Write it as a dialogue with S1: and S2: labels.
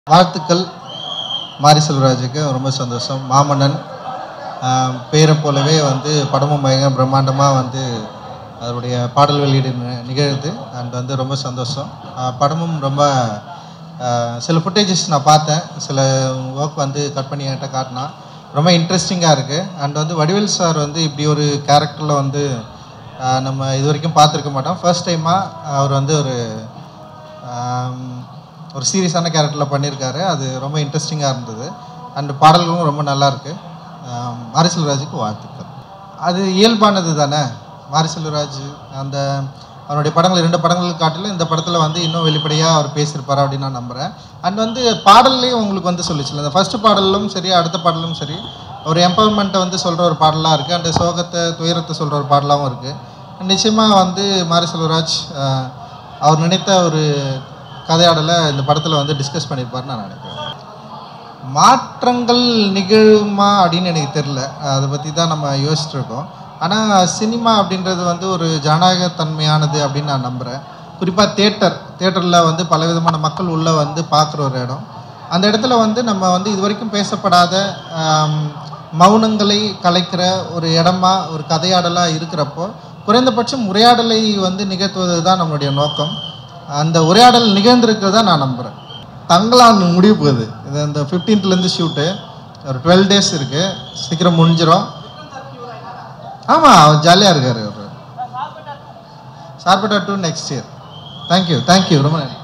S1: வாழ்த்துக்கள் மாரி செல்வராஜுக்கு ரொம்ப சந்தோஷம் மாமன்னன் ஆஹ் பேரை போலவே வந்து படமும் பயங்கர பிரம்மாண்டமாக வந்து அதனுடைய பாடல் வெளியீடு நி- நிகழுது அண்ட் வந்து ரொம்ப சந்தோஷம் ஆஹ் படமும் ரொம்ப ஆஹ் சில ஃபுட்டேஜஸ் நான் பார்த்தேன் சில ஒர்க் வந்து கட் பண்ணி என்கிட்ட காட்டினா ரொம்ப இன்ட்ரெஸ்டிங்காக இருக்குது அண்ட் வந்து வடிவேல் சார் வந்து இப்படி ஒரு கேரக்டரில் வந்து ஆஹ் நம்ம இது வரைக்கும் பார்த்துருக்க மாட்டோம் ஃபர்ஸ்ட் டைமாக அவர் வந்து ஒரு ஆம், ஒரு சீரியஸான கேரக்டரில் பண்ணியிருக்காரு அது ரொம்ப இன்ட்ரெஸ்டிங்காக இருந்தது அண்ட் பாடல்களும் ரொம்ப நல்லா இருக்கு ஆம், மாரி செல்வராஜுக்கு வாழ்த்துக்கள் அது இயல்பானது தானே மாரி செல்வராஜ் அந்த அவருடைய படங்கள் இரண்டு படங்கள் காட்டிலும் இந்த படத்தில் வந்து இன்னும் வெளிப்படையாக அவர் பேசியிருப்பார் அப்படின்னு நான் நம்புகிறேன் அண்ட் வந்து பாடல்லையும் உங்களுக்கு வந்து சொல்லிச்சுல இந்த ஃபர்ஸ்ட் பாடலும் சரி அடுத்த பாடலும் சரி ஒரு எம்பவர்மெண்ட்டை வந்து சொல்கிற ஒரு பாடலாக இருக்குது அண்ட் சோகத்தை துயரத்தை சொல்கிற ஒரு பாடலாகவும் இருக்குது நிச்சயமாக வந்து மாரி செல்வராஜ் ஆஹ், அவர் நினைத்த ஒரு கதையாடலை இந்த படத்தில் வந்து டிஸ்கஸ் பண்ணியிருப்பாருன்னு நான் நினைக்கிறேன் மாற்றங்கள் நிகழுமா அப்படின்னு எனக்கு தெரில அதை பற்றி தான் நம்ம யோசிச்சுட்டு இருக்கோம் ஆனால் சினிமா அப்படின்றது வந்து ஒரு ஜனநாயகத்தன்மையானது அப்படின்னு நான் நம்புகிறேன் குறிப்பாக தேட்டர் தேட்டரில் வந்து பலவிதமான மக்கள் உள்ளே வந்து பார்க்குற ஒரு இடம் அந்த இடத்துல வந்து நம்ம வந்து இது வரைக்கும் பேசப்படாத ஆம், மௌனங்களை கலைக்கிற ஒரு இடமா ஒரு கதையாடலாக இருக்கிறப்போ குறைந்தபட்சம் உரையாடலை வந்து நிகழ்த்துவது தான் நம்மளுடைய நோக்கம் அந்த உரையாடல் நிகழ்ந்திருக்கிறதா நான் நம்புகிறேன் தங்களான் முடிவு போகுது இது அந்த 15th ல இருந்து ஷூட்டு ஒரு டுவெல் டேஸ் இருக்குது சீக்கிரம் முடிஞ்சிடும் ஆமாம் அவர் ஜாலியாக இருக்கார் அவர் Sarpatta two next year thank you thank you ரொம்ப நன்றி